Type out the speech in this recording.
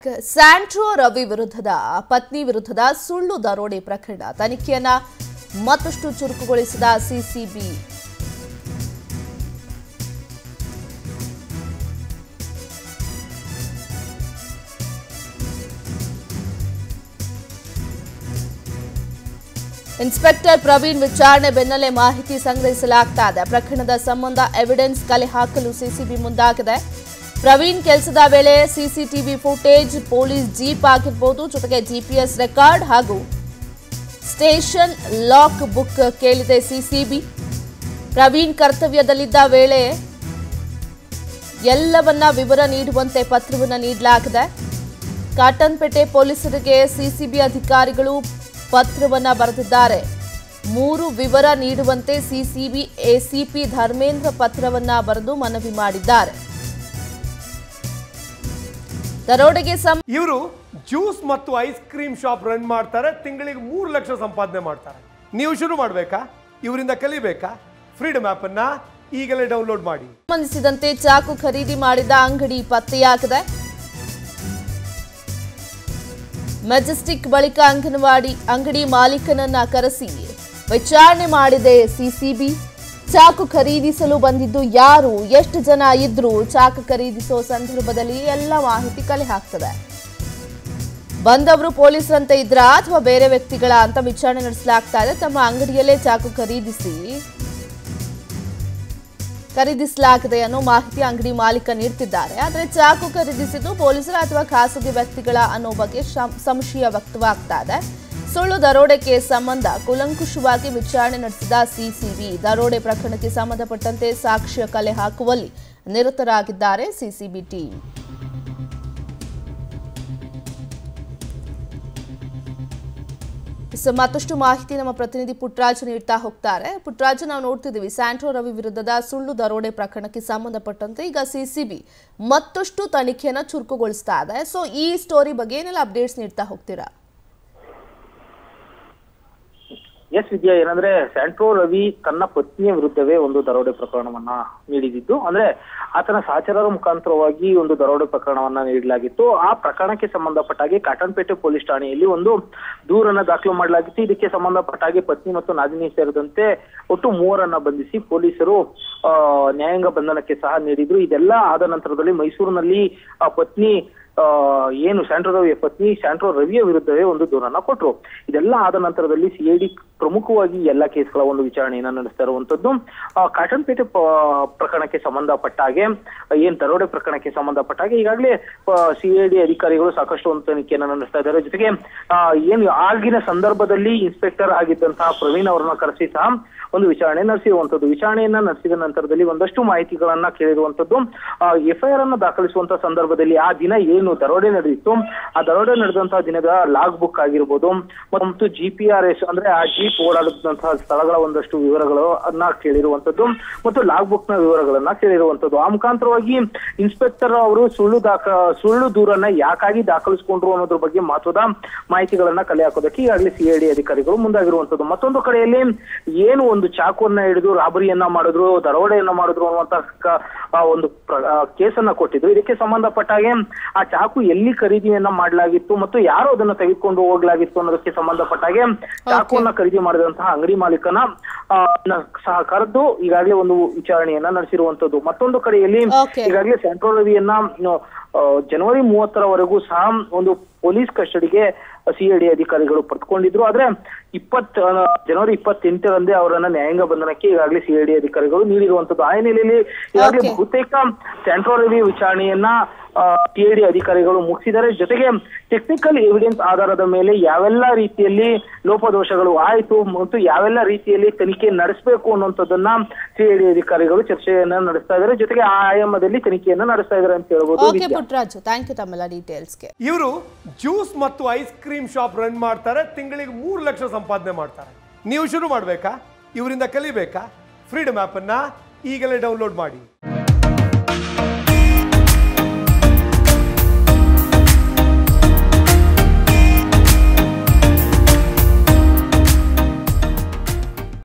ಕ- ಸ್ಯಾಂಟ್ರೋ ರವಿ ವಿರುದ್ಧದ ಪತ್ನಿ ವಿರುದ್ಧದ ಸುಳ್ಳು ದರೋಡೆ ಪ್ರಕರಣ ತನಿಖೆಯನ್ನ ಮತ್ತಷ್ಟು ಚುರುಕುಗೊಳಿಸಿದ ಸಿಸಿಬಿ ಇನ್ಸ್ಪೆಕ್ಟರ್ ಪ್ರವೀಣ್ ವಿಚಾರಣೆ ಬೆನ್ನಲ್ಲೇ ಮಾಹಿತಿ ಸಂಗ್ರಹಿಸಲಾಗ್ತಾ ಇದೆ ಪ್ರಕರಣದ ಸಂಬಂಧ ಎವಿಡೆನ್ಸ್ ಕಲೆ ಹಾಕಲು ಸಿಸಿಬಿ ಮುಂದಾಗಿದೆ ಪ್ರವೀಣ್ ಕೆಲಸದ ವೇಳೆ ಸಿಸಿಟಿವಿ ಫುಟೇಜ್ ಪೊಲೀಸ್ ಜೀಪ್ ಆಗಿರ್ಬೋದು ಜೊತೆಗೆ ಜಿಪಿಎಸ್ ರೆಕಾರ್ಡ್ ಹಾಗೂ ಸ್ಟೇಷನ್ ಲಾಕ್ ಬುಕ್ ಕೇಳಿದೆ ಸಿಸಿಬಿ ಪ್ರವೀಣ್ ಕರ್ತವ್ಯದಲ್ಲಿದ್ದ ವೇಳೆ ಎಲ್ಲವನ್ನ ವಿವರ ನೀಡುವಂತೆ ಪತ್ರವನ್ನು ನೀಡಲಾಗಿದೆ ಕಾಟನ್ಪೇಟೆ ಪೊಲೀಸರಿಗೆ ಸಿಸಿಬಿ ಅಧಿಕಾರಿಗಳು ಪತ್ರವನ್ನ ಬರೆದಿದ್ದಾರೆ ಮೂರು ವಿವರ ನೀಡುವಂತೆ ಸಿಸಿಬಿ ಎಸಿಪಿ ಧರ್ಮೇಂದ್ರ ಪತ್ರವನ್ನ ಬರೆದು ಮನವಿ ಮಾಡಿದ್ದಾರೆ ದರೋಡೆಗೆ ಸಂ ಇವರು ಜ್ಯೂಸ್ ಮತ್ತು ಐಸ್ ಕ್ರೀಮ್ ಶಾಪ್ ರನ್ ಮಾಡ್ತಾರೆ ತಿಂಗಳಿಗೆ ಮೂರು ಲಕ್ಷ ಸಂಪಾದನೆ ಮಾಡ್ತಾರೆ ನೀವು ಶುರು ಮಾಡಬೇಕಾ ಇವರಿಂದ ಕಲಿಬೇಕಾ ಫ್ರೀಡಮ್ ಅನ್ನ ಈಗಲೇ ಡೌನ್ಲೋಡ್ ಮಾಡಿ ಸಂಬಂಧಿಸಿದಂತೆ ಚಾಕು ಖರೀದಿ ಮಾಡಿದ ಅಂಗಡಿ ಪತ್ತೆಯಾಗಿದೆ ಮೆಜೆಸ್ಟಿಕ್ ಬಳಿಕ ಅಂಗನವಾಡಿ ಅಂಗಡಿ ಮಾಲೀಕನನ್ನ ಕರೆಸಿ ವಿಚಾರಣೆ ಮಾಡಿದೆ ಸಿಸಿಬಿ ಚಾಕು ಖರೀದಿಸಲು ಬಂದಿದ್ದು ಯಾರು ಎಷ್ಟು ಜನ ಇದ್ರು ಚಾಕು ಖರೀದಿಸೋ ಸಂದರ್ಭದಲ್ಲಿ ಎಲ್ಲ ಮಾಹಿತಿ ಕಲೆ ಹಾಕ್ತದೆ ಬಂದವರು ಪೊಲೀಸರಂತೆ ಇದ್ರ ಅಥವಾ ಬೇರೆ ವ್ಯಕ್ತಿಗಳ ಅಂತ ವಿಚಾರಣೆ ನಡೆಸಲಾಗ್ತಾ ಇದೆ ತಮ್ಮ ಅಂಗಡಿಯಲ್ಲೇ ಚಾಕು ಖರೀದಿಸಿ ಖರೀದಿಸಲಾಗಿದೆ ಅನ್ನೋ ಮಾಹಿತಿ ಅಂಗಡಿ ಮಾಲೀಕ ನೀಡ್ತಿದ್ದಾರೆ ಆದರೆ ಚಾಕು ಖರೀದಿಸಿದ್ದು ಪೊಲೀಸರ ಅಥವಾ ಖಾಸಗಿ ವ್ಯಕ್ತಿಗಳ ಅನ್ನೋ ಬಗ್ಗೆ ಶಂ- ಸಂಶಯ ವ್ಯಕ್ತವಾಗ್ತಾ ಇದೆ ಸುಳ್ಳು ದರೋಡೆ ಕೇಸ್ ಸಂಬಂಧ ಕೂಲಂಕುಷವಾಗಿ ವಿಚಾರಣೆ ನಡೆಸಿದ ಸಿಸಿಬಿ ದರೋಡೆ ಪ್ರಕರಣಕ್ಕೆ ಸಂಬಂಧಪಟ್ಟಂತೆ ಸಾಕ್ಷ್ಯ ಕಲೆ ಹಾಕುವಲ್ಲಿ ನಿರತರಾಗಿದ್ದಾರೆ ಸಿಸಿಬಿ ಟೀಮ್ ಸೊ ಮತ್ತಷ್ಟು ಮಾಹಿತಿ ನಮ್ಮ ಪ್ರತಿನಿಧಿ ಪುಟ್ರಾಜ್ ನೀಡ್ತಾ ಹೋಗ್ತಾರೆ ಪುಟ್ರಾಜ್ ನಾವು ನೋಡ್ತಿದ್ದೀವಿ ಸ್ಯಾಂಟ್ರೋ ರವಿ ವಿರುದ್ಧದ ಸುಳ್ಳು ದರೋಡೆ ಪ್ರಕರಣಕ್ಕೆ ಸಂಬಂಧಪಟ್ಟಂತೆ ಈಗ ಸಿಸಿಬಿ ಮತ್ತಷ್ಟು ತನಿಖೆಯನ್ನ ಚುರುಕುಗೊಳಿಸ್ತಾ ಇದೆ ಸೊ ಈ ಸ್ಟೋರಿ ಬಗ್ಗೆ ಏನೆಲ್ಲ ಅಪ್ಡೇಟ್ಸ್ ನೀಡ್ತಾ ಹೋಗ್ತೀರಾ ಎಸ್ ವಿದ್ಯಾ ಏನಂದ್ರೆ ಸ್ಯಾಂಟ್ರೋ ರವಿ ತನ್ನ ಪತ್ನಿಯ ವಿರುದ್ಧವೇ ಒಂದು ದರೋಡೆ ಪ್ರಕರಣವನ್ನ ನೀಡಿದ್ದು ಅಂದ್ರೆ ಆತನ ಸಹಚರರ ಮುಖಾಂತರವಾಗಿ ಒಂದು ದರೋಡೆ ಪ್ರಕರಣವನ್ನ ನೀಡಲಾಗಿತ್ತು ಆ ಪ್ರಕರಣಕ್ಕೆ ಸಂಬಂಧಪಟ್ಟ ಹಾಗೆ ಕಾಟನ್ಪೇಟೆ ಪೊಲೀಸ್ ಠಾಣೆಯಲ್ಲಿ ಒಂದು ದೂರನ್ನ ದಾಖಲು ಮಾಡಲಾಗಿತ್ತು ಇದಕ್ಕೆ ಸಂಬಂಧಪಟ್ಟ ಹಾಗೆ ಪತ್ನಿ ಮತ್ತು ನಾದಿನಿ ಸೇರಿದಂತೆ ಒಟ್ಟು ಮೂವರನ್ನ ಬಂಧಿಸಿ ಪೊಲೀಸರು ಆ, ನ್ಯಾಯಾಂಗ ಬಂಧನಕ್ಕೆ ಸಹ ನೀಡಿದ್ರು ಇದೆಲ್ಲ ಆದ ನಂತರದಲ್ಲಿ ಮೈಸೂರಿನಲ್ಲಿ ಆ ಪತ್ನಿ ಆ, ಏನು ಸ್ಯಾಂಟ್ರೋ ರವಿಯ ಪತ್ನಿ ಸ್ಯಾಂಟ್ರೋ ರವಿಯ ವಿರುದ್ಧವೇ ಒಂದು ದೂರನ್ನ ಕೊಟ್ರು ಇದೆಲ್ಲ ಆದ ನಂತರದಲ್ಲಿ ಸಿಐಡಿ ಪ್ರಮುಖವಾಗಿ ಎಲ್ಲ ಕೇಸ್ಗಳ ಒಂದು ವಿಚಾರಣೆಯನ್ನ ನಡೆಸ್ತಾ ಇರುವಂತದ್ದು ಆ, ಕಾಟನ್ಪೇಟೆ ಪ- ಪ್ರಕರಣಕ್ಕೆ ಸಂಬಂಧಪಟ್ಟ ಹಾಗೆ ಏನ್ ದರೋಡೆ ಪ್ರಕರಣಕ್ಕೆ ಸಂಬಂಧಪಟ್ಟ ಹಾಗೆ ಈಗಾಗಲೇ ಸಿಐಡಿ ಅಧಿಕಾರಿಗಳು ಸಾಕಷ್ಟು ಒಂದು ತನಿಖೆಯನ್ನ ನಡೆಸ್ತಾ ಇದ್ದಾರೆ ಜೊತೆಗೆ ಆ, ಏನು ಆಗಿನ ಸಂದರ್ಭದಲ್ಲಿ ಇನ್ಸ್ಪೆಕ್ಟರ್ ಆಗಿದ್ದಂತಹ ಪ್ರವೀಣ್ ಅವರನ್ನ ಕರೆಸಿ ಸಹ ಒಂದು ವಿಚಾರಣೆ ನಡೆಸಿರುವಂತದ್ದು ವಿಚಾರಣೆಯನ್ನ ನಡೆಸಿದ ನಂತರದಲ್ಲಿ ಒಂದಷ್ಟು ಮಾಹಿತಿಗಳನ್ನ ಕೇಳಿರುವಂತದ್ದು ಎಫ್ಐಆರ್ ಅನ್ನ ದಾಖಲಿಸುವಂತ ಸಂದರ್ಭದಲ್ಲಿ ಆ ದಿನ ಏನು ದರೋಡೆ ನಡೆದಿತ್ತು ಆ ದರೋಡೆ ನಡೆದಂತಹ ದಿನದ ಲಾಗ್ ಬುಕ್ ಆಗಿರ್ಬೋದು ಮತ್ತು ಜಿ ಪಿ ಆರ್ ಎಸ್ ಅಂದ್ರೆ ಆ ಜೀಪ್ ಓಡಾಡಿದಂತಹ ಸ್ಥಳಗಳ ಒಂದಷ್ಟು ವಿವರಗಳನ್ನ ಕೇಳಿರುವಂತದ್ದು ಮತ್ತು ಲಾಗ್ ಬುಕ್ ನ ವಿವರಗಳನ್ನ ಕೇಳಿರುವಂತದ್ದು ಆ ಮುಖಾಂತರವಾಗಿ ಇನ್ಸ್ಪೆಕ್ಟರ್ ಅವರು ಸುಳ್ಳು ದಾಖ ಸುಳ್ಳು ದೂರನ್ನ ಯಾಕಾಗಿ ದಾಖಲಿಸಿಕೊಂಡ್ರು ಅನ್ನೋದ್ರ ಬಗ್ಗೆ ಮಹತ್ವದ ಮಾಹಿತಿಗಳನ್ನ ಕಲೆ ಹಾಕೋದಕ್ಕೆ ಈಗಾಗಲೇ ಸಿಐಡಿ ಅಧಿಕಾರಿಗಳು ಮುಂದಾಗಿರುವಂತದ್ದು ಮತ್ತೊಂದು ಕಡೆಯಲ್ಲಿ ಏನು ಒಂದು ಚಾಕುವನ್ನ ಹಿಡಿದು ರಾಬರಿಯನ್ನ ಮಾಡಿದ್ರು ದರೋಡೆಯನ್ನ ಮಾಡಿದ್ರು ಅನ್ನುವಂತ ಕ- ಆ ಒಂದು ಪ್ರ- ಆ ಕೇಸನ್ನ ಕೊಟ್ಟಿದ್ರು ಇದಕ್ಕೆ ಸಂಬಂಧಪಟ್ಟ ಹಾಗೆ ಆ ಚಾಕು ಎಲ್ಲಿ ಖರೀದಿಯನ್ನ ಮಾಡಲಾಗಿತ್ತು ಮತ್ತು ಯಾರು ಅದನ್ನ ತೆಗೆದುಕೊಂಡು ಹೋಗ್ಲಾಗಿತ್ತು ಅನ್ನೋದಕ್ಕೆ ಸಂಬಂಧಪಟ್ಟ ಹಾಗೆ ಚಾಕುವನ್ನ ಖರೀದಿ ಮಾಡಿದಂತಹ ಅಂಗಡಿ ಮಾಲೀಕನ ಆ, ನ ಸಹ ಕರೆದು ಈಗಾಗಲೇ ಒಂದು ವಿಚಾರಣೆಯನ್ನ ನಡೆಸಿರುವಂತದ್ದು ಮತ್ತೊಂದು ಕಡೆಯಲ್ಲಿ Okay. ಈಗಾಗಲೇ ಸೆಂಟ್ರೋ ರವಿಯನ್ನ ಆ, ಜನವರಿ ಮೂವತ್ತರವರೆಗೂ ಸಹ ಒಂದು ಪೊಲೀಸ್ ಕಸ್ಟಡಿಗೆ ಸಿಐಡಿ ಅಧಿಕಾರಿಗಳು ಪಡೆದುಕೊಂಡಿದ್ರು ಆದ್ರೆ ಇಪ್ಪತ್ ಆ, ಜನವರಿ ಇಪ್ಪತ್ತೆಂಟರಂದೇ ಅವರನ್ನ ನ್ಯಾಯಾಂಗ ಬಂಧನಕ್ಕೆ ಈಗಾಗಲೇ ಸಿಐಡಿ ಅಧಿಕಾರಿಗಳು ನೀಡಿರುವಂತದ್ದು ಆ ಹಿನ್ನೆಲೆಯಲ್ಲಿ ಈಗಾಗಲೇ Okay. ಬಹುತೇಕ ಸೆಂಟ್ರೋ ರವಿ ವಿಚಾರಣೆಯನ್ನ ಸಿಐಡಿ ಅಧಿಕಾರಿಗಳು ಮುಗಿಸಿದ್ದಾರೆ ಜೊತೆಗೆ ಟೆಕ್ನಿಕಲ್ ಎವಿಡೆನ್ಸ್ ಆಧಾರದ ಮೇಲೆ ಯಾವೆಲ್ಲ ರೀತಿಯಲ್ಲಿ ಲೋಪದೋಷಗಳು ಆಯಿತು ಮತ್ತು ಯಾವೆಲ್ಲ ರೀತಿಯಲ್ಲಿ ತನಿಖೆ ನಡೆಸಬೇಕು ಅನ್ನುವಂಥದ್ದನ್ನ ಸಿಐಡಿ ಅಧಿಕಾರಿಗಳು ಚರ್ಚೆಯನ್ನ ನಡೆಸ್ತಾ ಇದ್ದಾರೆ ಜೊತೆಗೆ ಆ ಆಯಾಮದಲ್ಲಿ ತನಿಖೆಯನ್ನ ನಡೆಸ್ತಾ ಇದ್ದಾರೆ ಅಂತ ಹೇಳ್ಬೋದು okay Vidya. Putraj thank you ತಮ್ಮೆಲ್ಲ ಡೀಟೇಲ್ಸ್ಗೆ ಇವರು ಜ್ಯೂಸ್ ಮತ್ತು ಐಸ್ ಕ್ರೀಮ್ ಶಾಪ್ ರನ್ ಮಾಡ್ತಾರೆ ತಿಂಗಳಿಗೆ ಮೂರು ಲಕ್ಷ ಸಂಪಾದನೆ ಮಾಡ್ತಾರೆ ನೀವು ಶುರು ಮಾಡಬೇಕಾ ಇವರಿಂದ ಕಲಿಬೇಕಾ ಫ್ರೀಡಮ್ ಅನ್ನ ಈಗಲೇ ಡೌನ್ಲೋಡ್ ಮಾಡಿ